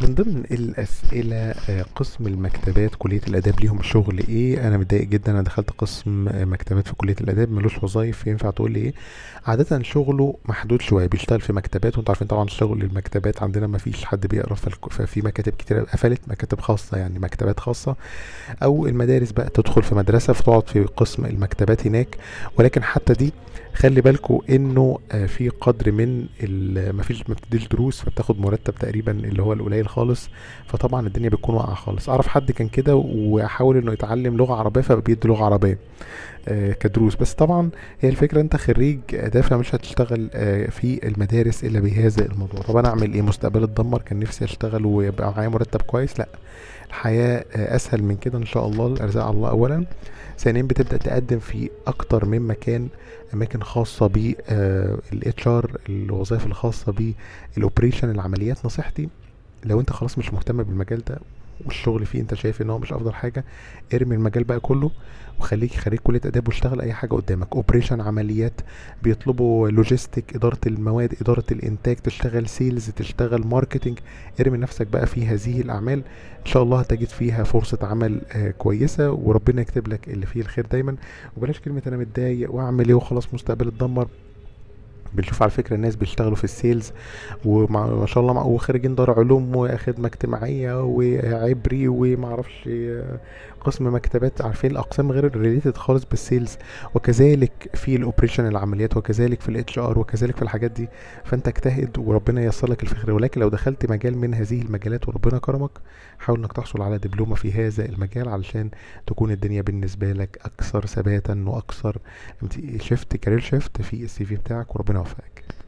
من ضمن الأسئلة آه، قسم المكتبات كلية الآداب ليهم شغل إيه؟ أنا متضايق جدا أنا دخلت قسم آه، مكتبات في كلية الآداب ملوش وظايف ينفع تقول لي إيه؟ عادة شغله محدود شوية بيشتغل في مكتبات وأنتوا عارفين طبعا شغل المكتبات عندنا مفيش حد بيقرا فالك- ففي مكاتب كتير قفلت مكاتب خاصة يعني مكتبات خاصة أو المدارس بقى تدخل في مدرسة فتقعد في قسم المكتبات هناك ولكن حتى دي خلي بالكوا انه آه، في قدر من ال- مفيش ما بتديش دروس فبتاخد مرتب تقريبا اللي هو القليل خالص فطبعا الدنيا بتكون واقعه خالص اعرف حد كان كده وحاول انه يتعلم لغه عربيه فبيدي لغه عربيه آه، كدروس بس طبعا هي الفكره انت خريج آداب فمش هتشتغل آه، في المدارس الا بهذا الموضوع طب انا اعمل ايه مستقبلي اتدمر كان نفسي اشتغل ويبقى معايا مرتب كويس لا الحياه آه، اسهل من كده ان شاء الله الارزاق على الله اولا ثانيا بتبدا تقدم في اكتر من مكان اماكن خاصه ب الاتش ار الوظائف الخاصه بالاوبريشن العمليات نصيحتي لو انت خلاص مش مهتم بالمجال ده والشغل فيه انت شايف ان هو مش افضل حاجه ارمي المجال بقى كله وخليك خريج كليه اداب واشتغل اي حاجه قدامك اوبريشن عمليات بيطلبوا لوجيستيك اداره المواد اداره الانتاج تشتغل سيلز تشتغل ماركتنج ارمي نفسك بقى في هذه الاعمال ان شاء الله هتجد فيها فرصه عمل آه، كويسه وربنا يكتب لك اللي فيه الخير دايما وبلاش كلمه انا متضايق واعمل ايه وخلاص مستقبلي اتدمر بنشوف على فكره الناس بيشتغلوا في السيلز ومع ما شاء الله مع وخريجين دار علوم وخدمه اجتماعيه وعبري وما اعرفش آه، قسم مكتبات عارفين الاقسام غير ريليتد خالص بالسيلز وكذلك في الاوبريشن العمليات وكذلك في الاتش ار وكذلك في الحاجات دي فانت اجتهد وربنا ييسر لك الفخر ولكن لو دخلت مجال من هذه المجالات وربنا كرمك حاول انك تحصل على دبلومه في هذا المجال علشان تكون الدنيا بالنسبه لك اكثر ثباتا واكثر شيفت كارير شيفت في السي في بتاعك وربنا يوفقك